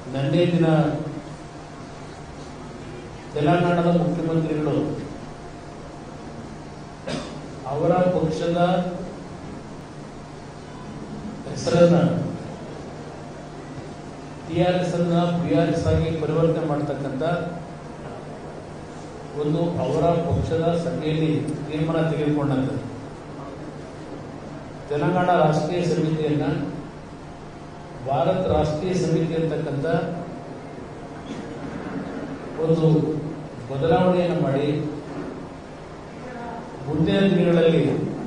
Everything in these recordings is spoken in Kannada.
ನಿನ್ನೆ ದಿನ ತೆಲಂಗಾಣದ ಮುಖ್ಯಮಂತ್ರಿಗಳು ಅವರ ಪಕ್ಷದ ಹೆಸರನ್ನ ಟಿಆರ್ಎಸ್ ಅನ್ನ ಬಿಆರ್ಎಸ್ ಆಗಿ ಪರಿವರ್ತನೆ ಮಾಡ್ತಕ್ಕಂಥ ಒಂದು ಅವರ ಪಕ್ಷದ ಸಭೆಯಲ್ಲಿ ತೀರ್ಮಾನ ತೆಗೆದುಕೊಂಡಂಥದ್ದು ತೆಲಂಗಾಣ ರಾಷ್ಟ್ರೀಯ ಸಮಿತಿಯನ್ನ ಭಾರತ್ ರಾಷ್ಟ್ರೀಯ ಸಮಿತಿ ಅಂತಕ್ಕಂಥ ಒಂದು ಬದಲಾವಣೆಯನ್ನು ಮಾಡಿ ಮುಂದಿನ ದಿನಗಳಲ್ಲಿ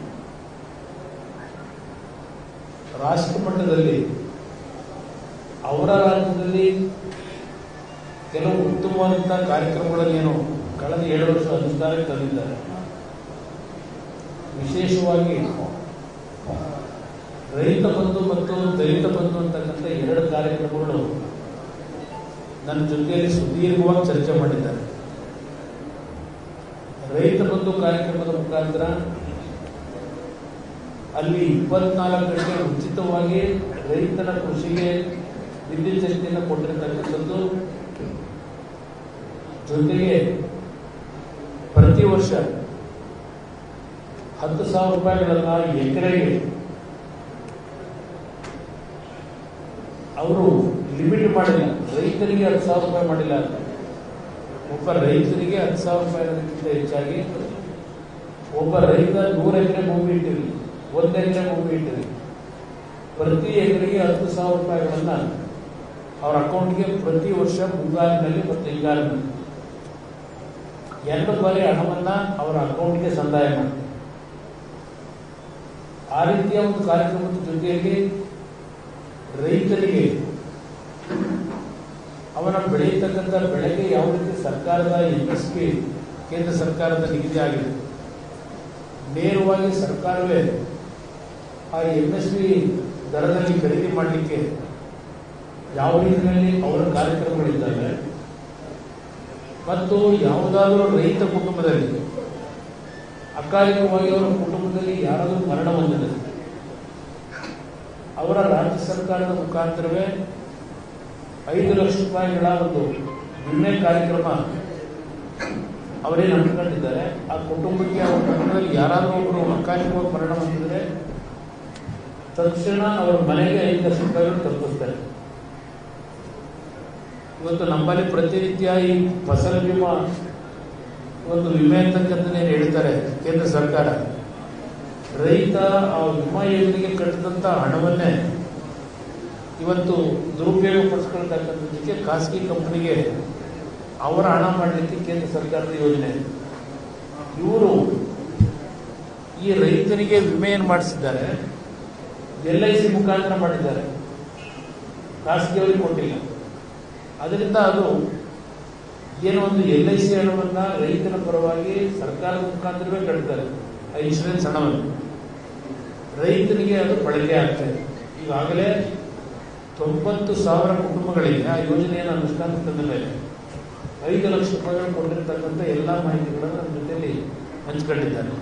ರಾಷ್ಟ್ರ ಮಟ್ಟದಲ್ಲಿ ಅವರ ರಾಜ್ಯದಲ್ಲಿ ಕೆಲವು ಉತ್ತಮವಾದಂತಹ ಕಾರ್ಯಕ್ರಮಗಳನ್ನೇನು ಕಳೆದ ಏಳು ವರ್ಷ ಅನುಷ್ಠಾನಕ್ಕೆ ತಂದಿದ್ದಾರೆ ವಿಶೇಷವಾಗಿ ರೈತ ಬಂಧು ಮತ್ತು ದಲಿತ ಬಂಧು ಅಂತಕ್ಕಂಥ ಎರಡು ಕಾರ್ಯಕ್ರಮಗಳು ನನ್ನ ಜೊತೆಯಲ್ಲಿ ಸುದೀರ್ಘವಾಗಿ ಚರ್ಚೆ ಮಾಡಿದ್ದಾರೆ ರೈತ ಬಂಧು ಕಾರ್ಯಕ್ರಮದ ಮುಖಾಂತರ ಅಲ್ಲಿ ಇಪ್ಪತ್ನಾಲ್ಕು ಗಂಟೆ ಉಚಿತವಾಗಿ ರೈತನ ಕೃಷಿಗೆ ವಿದ್ಯುತ್ ಶಕ್ತಿಯನ್ನು ಕೊಟ್ಟಿರತಕ್ಕಂಥದ್ದು ಜೊತೆಗೆ ಪ್ರತಿ ವರ್ಷ ಹತ್ತು ಸಾವಿರ ರೂಪಾಯಿಗಳನ್ನ ಎಕರೆಗೆ ಅವರು ಲಿಮಿಟ್ ಮಾಡಿಲ್ಲ ರೈತರಿಗೆ ಹತ್ತು ಸಾವಿರ ರೂಪಾಯಿ ಮಾಡಿಲ್ಲ ಅಂತ ಒಬ್ಬ ರೈತರಿಗೆ ಹತ್ತು ಸಾವಿರ ರೂಪಾಯಿಗಿಂತ ಹೆಚ್ಚಾಗಿ ಒಬ್ಬ ರೈತ ನೂರು ಎಕರೆ ಭೂಮಿ ಇಟ್ಟಿರಲಿ ಒಂದು ಎಕರೆ ಭೂಮಿ ಇಟ್ಟಿರಲಿ ಪ್ರತಿ ಎಕರೆಗೆ ಹತ್ತು ಸಾವಿರ ರೂಪಾಯಿಗಳನ್ನ ಅವರ ಅಕೌಂಟ್ಗೆ ಪ್ರತಿ ವರ್ಷ ಮುಂಗಾರಿನಲ್ಲಿ ಮತ್ತು ಹಿಂಗಾರಿನಲ್ಲಿ ಎರಡು ಬಾರಿ ಹಣವನ್ನ ಅವರ ಅಕೌಂಟ್ಗೆ ಸಂದಾಯ ಮಾಡ್ತಾರೆ ಆ ರೀತಿಯ ಒಂದು ಕಾರ್ಯಕ್ರಮದ ಜೊತೆಯಲ್ಲಿ ರೈತರಿಗೆ ಅವನ ಬೆಳೆಯತಕ್ಕಂಥ ಬೆಳೆಗೆ ಯಾವ ರೀತಿ ಸರ್ಕಾರದ ಎಂ ಎಸ್ ಪಿ ಕೇಂದ್ರ ಸರ್ಕಾರದ ನಿಗದಿ ಆಗಿದೆ ನೇರವಾಗಿ ಸರ್ಕಾರವೇ ಆ ಎಂ ಎಸ್ ಪಿ ದರದಲ್ಲಿ ಖರೀದಿ ಮಾಡಲಿಕ್ಕೆ ಯಾವ ರೀತಿಯಲ್ಲಿ ಅವರ ಕಾರ್ಯಕ್ರಮಗಳಿದ್ದಾವೆ ಮತ್ತು ಯಾವುದಾದರೂ ರೈತ ಕುಟುಂಬದಲ್ಲಿ ಅಕಾಲಿಕವಾಗಿ ಅವರ ಕುಟುಂಬದಲ್ಲಿ ಯಾರಾದರೂ ಮರಣ ಹೊಂದಿದೆ ಅವರ ರಾಜ್ಯ ಸರ್ಕಾರದ ಮುಖಾಂತರವೇ ಐದು ಲಕ್ಷ ರೂಪಾಯಿಗಳ ಒಂದು ವಿಮೆ ಕಾರ್ಯಕ್ರಮ ಅವರೇನು ಹಮ್ಮಿಕೊಂಡಿದ್ದಾರೆ ಆ ಕುಟುಂಬಕ್ಕೆ ಅವರ ಕುಟುಂಬದಲ್ಲಿ ಯಾರಾದರೂ ಒಬ್ಬರು ಅಕಾಲಿಕವಾಗಿ ಮರಣ ಹೊಂದಿದ್ರೆ ತಕ್ಷಣ ಅವರ ಮನೆಗೆ ಐದು ಲಕ್ಷ ರೂಪಾಯಿಗಳು ತಲುಪಿಸ್ತಾರೆ ಇವತ್ತು ನಮ್ಮಲ್ಲಿ ಪ್ರತಿನಿತ್ಯ ಈ ಫಸಲ್ ಬಿಮಾ ಒಂದು ವಿಮೆ ಅಂತಕ್ಕಂಥದ್ದು ಏನು ಹೇಳ್ತಾರೆ ಕೇಂದ್ರ ಸರ್ಕಾರ ರೈತ ಆ ವಿಮಾ ಯೋಜನೆಗೆ ಕಟ್ಟಿದಂಥ ಹಣವನ್ನೇ ಇವತ್ತು ದುರುಪಯೋಗ ಪಡಿಸ್ಕೊಳ್ತಕ್ಕಂಥದ್ದಕ್ಕೆ ಖಾಸಗಿ ಕಂಪನಿಗೆ ಅವರ ಹಣ ಮಾಡಲಿಕ್ಕೆ ಕೇಂದ್ರ ಸರ್ಕಾರದ ಯೋಜನೆ ಇವರು ಈ ರೈತರಿಗೆ ವಿಮೆಯನ್ನು ಮಾಡಿಸಿದ್ದಾರೆ ಎಲ್ ಐ ಸಿ ಮುಖಾಂತರ ಮಾಡಿದ್ದಾರೆ ಖಾಸಗಿಯವರಿಗೆ ಕೊಟ್ಟಿಲ್ಲ ಅದರಿಂದ ಅದು ಏನೋ ಒಂದು ಎಲ್ ಐ ಸಿ ಹಣವನ್ನ ರೈತನ ಪರವಾಗಿ ಸರ್ಕಾರದ ಮುಖಾಂತರವೇ ಕಟ್ತಾರೆ ಆ ಇನ್ಶೂರೆನ್ಸ್ ಹಣವನ್ನು ರೈತನಿಗೆ ಅದು ಬಳಕೆ ಆಗ್ತದೆ ಈಗಾಗಲೇ ತೊಂಬತ್ತು ಸಾವಿರ ಕುಟುಂಬಗಳಿಗೆ ಆ ಯೋಜನೆಯನ್ನು ಅನುಷ್ಠಾನ ತಂದ ಮೇಲೆ ಐದು ಲಕ್ಷ ರೂಪಾಯಿಗಳು ಕೊಟ್ಟಿರ್ತಕ್ಕಂಥ ಎಲ್ಲ ಮಾಹಿತಿಗಳನ್ನು ನಮ್ಮ ಜೊತೆಯಲ್ಲಿ ಹಂಚಿಕೊಂಡಿದ್ದಾರೆ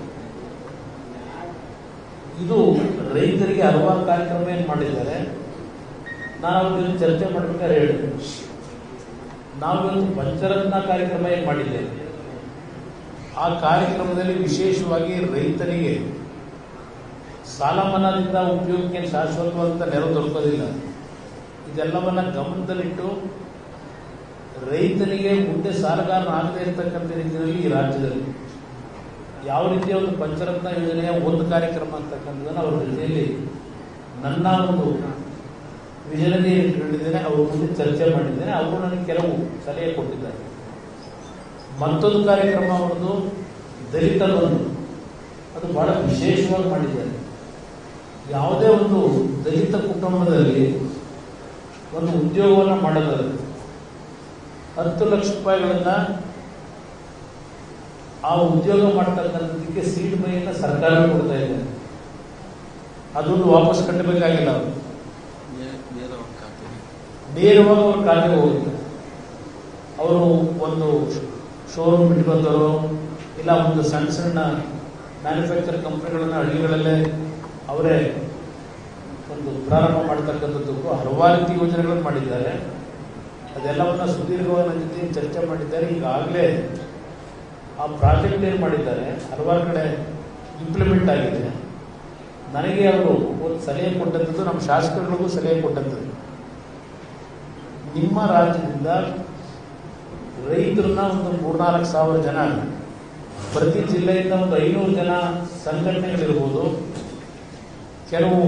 ಇದು ರೈತರಿಗೆ ಹಲವಾರು ಕಾರ್ಯಕ್ರಮ ಏನು ಮಾಡಿದ್ದಾರೆ ನಾನು ಅವ್ರ ಜೊತೆ ಚರ್ಚೆ ಮಾಡ್ಬೇಕಾದ್ರೆ ಹೇಳಿದೆ ನಾವಿವತ್ತು ಪಂಚರತ್ನ ಕಾರ್ಯಕ್ರಮ ಏನು ಮಾಡಿದ್ದೇವೆ ಆ ಕಾರ್ಯಕ್ರಮದಲ್ಲಿ ವಿಶೇಷವಾಗಿ ರೈತನಿಗೆ ಸಾಲ ಮನ್ನಾದಿಂದ ಉಪಯೋಗಕ್ಕೆ ಶಾಶ್ವತವಾದಂಥ ನೆರವು ದೊರಕೋದಿಲ್ಲ ಇದೆಲ್ಲವನ್ನ ಗಮನದಲ್ಲಿಟ್ಟು ರೈತನಿಗೆ ಮುಂದೆ ಸಾಲಗಾರನಾಗದೇ ಇರತಕ್ಕಂಥ ರೀತಿಯಲ್ಲಿ ಈ ರಾಜ್ಯದಲ್ಲಿ ಯಾವ ರೀತಿಯ ಒಂದು ಪಂಚರತ್ನ ಯೋಜನೆಯ ಒಂದು ಕಾರ್ಯಕ್ರಮ ಅಂತಕ್ಕಂಥದ್ದನ್ನು ಅವರ ಜೊತೆಯಲ್ಲಿ ನನ್ನ ಒಂದು ವಿಜಯದಲ್ಲಿ ಇಟ್ಕೊಂಡಿದ್ದೇನೆ ಅವ್ರ ಮುಂದೆ ಚರ್ಚೆ ಮಾಡಿದ್ದೇನೆ ಅವರು ನನಗೆ ಕೆಲವು ಸಲಹೆ ಕೊಟ್ಟಿದ್ದಾರೆ ಮತ್ತೊಂದು ಕಾರ್ಯಕ್ರಮ ಅವರದು ದಲಿತ ಬಂಧು ಅದು ಬಹಳ ವಿಶೇಷವಾಗಿ ಮಾಡಿದ್ದಾರೆ ಯಾವುದೇ ಒಂದು ದಲಿತ ಕುಟುಂಬದಲ್ಲಿ ಒಂದು ಉದ್ಯೋಗವನ್ನು ಮಾಡೋದಾದ್ರೆ ಹತ್ತು ಲಕ್ಷ ರೂಪಾಯಿಗಳನ್ನ ಆ ಉದ್ಯೋಗ ಮಾಡ್ತಕ್ಕಂಥದ್ದಕ್ಕೆ ಸೀಡ್ ಮೈಯನ್ನ ಸರ್ಕಾರ ಕೊಡ್ತಾ ಇದೆ ಅದೊಂದು ವಾಪಸ್ ಕಟ್ಟಬೇಕಾಗಿಲ್ಲ ಅವರು ನೇರವಾಗಿ ಅವ್ರ ಖಾತೆಗೆ ಹೋಗುತ್ತೆ ಅವರು ಒಂದು ಶೋರೂಮ್ ಬಿಟ್ಟು ಬಂದವರು ಇಲ್ಲ ಒಂದು ಸಣ್ಣ ಸಣ್ಣ ಮ್ಯಾನುಫ್ಯಾಕ್ಚರ್ ಕಂಪ್ನಿಗಳನ್ನ ಹಳ್ಳಿಗಳಲ್ಲೇ ಅವರೇ ಒಂದು ಪ್ರಾರಂಭ ಮಾಡ್ತಕ್ಕಂಥದ್ದಕ್ಕೂ ಹಲವಾರು ರೀತಿ ಯೋಜನೆಗಳನ್ನು ಮಾಡಿದ್ದಾರೆ ಅದೆಲ್ಲವನ್ನ ಸುದೀರ್ಘವಾಗಿ ನನ್ನ ಜೊತೆ ಚರ್ಚೆ ಮಾಡಿದ್ದಾರೆ ಈಗಾಗಲೇ ಆ ಪ್ರಾಜೆಕ್ಟ್ ಏನು ಮಾಡಿದ್ದಾರೆ ಹಲವಾರು ಕಡೆ ಇಂಪ್ಲಿಮೆಂಟ್ ಆಗಿದೆ ನನಗೆ ಅವರು ಒಂದು ಸಲಹೆ ಕೊಟ್ಟಂಥದ್ದು ನಮ್ಮ ಶಾಸಕರಿಗೂ ಸಲಹೆ ಕೊಟ್ಟಂಥದ್ದು ನಿಮ್ಮ ರಾಜ್ಯದಿಂದ ರೈತರನ್ನ ಒಂದು ಮೂರ್ನಾಲ್ಕು ಸಾವಿರ ಜನ ಪ್ರತಿ ಜಿಲ್ಲೆಯಿಂದ ಒಂದು ಐನೂರು ಜನ ಸಂಘಟನೆಗಳಿರ್ಬೋದು ಕೆಲವು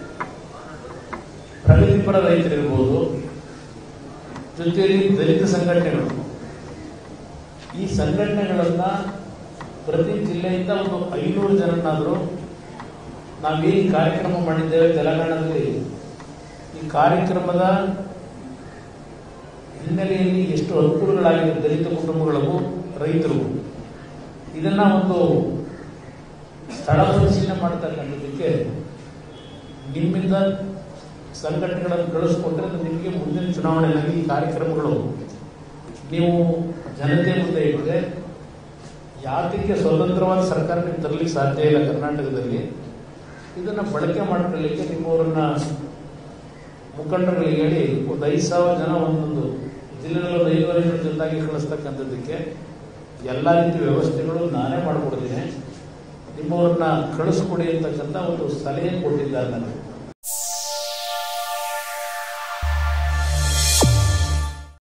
ಪ್ರಗತಿಪರ ರೈತರಿರ್ಬೋದು ಜೊತೆಯಲ್ಲಿ ದಲಿತ ಸಂಘಟನೆಗಳು ಈ ಸಂಘಟನೆಗಳನ್ನ ಪ್ರತಿ ಜಿಲ್ಲೆಯಿಂದ ಒಂದು ಐನೂರು ಜನನಾದರೂ ನಾವೇನು ಕಾರ್ಯಕ್ರಮ ಮಾಡಿದ್ದೇವೆ ತೆಲಂಗಾಣದಲ್ಲಿ ಈ ಕಾರ್ಯಕ್ರಮದ ಹಿನ್ನೆಲೆಯಲ್ಲಿ ಎಷ್ಟು ಅನುಕೂಲಗಳಾಗಿದೆ ದಲಿತ ಕುಟುಂಬಗಳಿಗೂ ರೈತರಿಗೂ ಇದನ್ನ ಒಂದು ಸ್ಥಳ ಪರಿಶೀಲನೆ ಮಾಡ್ತಕ್ಕಂಥದ್ದಕ್ಕೆ ನಿಮ್ಮಿಂದ ಸಂಘಟನೆಗಳನ್ನು ಕಳಿಸ್ಕೊಟ್ರೆ ಅದು ನಿಮಗೆ ಮುಂದಿನ ಚುನಾವಣೆಯಲ್ಲಿ ಈ ಕಾರ್ಯಕ್ರಮಗಳು ನೀವು ಜನತೆ ಮುಂದೆ ಇಟ್ಟರೆ ಯಾತಕ್ಕೆ ಸ್ವತಂತ್ರವಾದ ಸರ್ಕಾರ ನೀವು ತರಲಿಕ್ಕೆ ಸಾಧ್ಯ ಇಲ್ಲ ಕರ್ನಾಟಕದಲ್ಲಿ ಇದನ್ನ ಬಳಕೆ ಮಾಡ್ಕೊಳ್ಳಿಕ್ಕೆ ನಿಮ್ಮವರನ್ನ ಮುಖಂಡರುಗಳಿಗೆ ಹೇಳಿ ಒಂದು ಐದು ಸಾವಿರ ಜನ ಒಂದೊಂದು ಜಿಲ್ಲೆಗಳಲ್ಲಿ ಒಂದು ಐದುವರೆ ಜನ ಜೊತೆಗೆ ಕಳಿಸ್ತಕ್ಕಂಥದ್ದಕ್ಕೆ ಎಲ್ಲ ರೀತಿ ವ್ಯವಸ್ಥೆಗಳು ನಾನೇ ಮಾಡಿಕೊಡ್ತೀನಿ ನಿಮ್ಮವ್ರನ್ನ ಕಳಿಸ್ಕೊಡಿ ಅಂತಕ್ಕಂಥ ಒಂದು ಸಲಹೆ ಕೊಟ್ಟಿದ್ದಾರೆ ನನಗೆ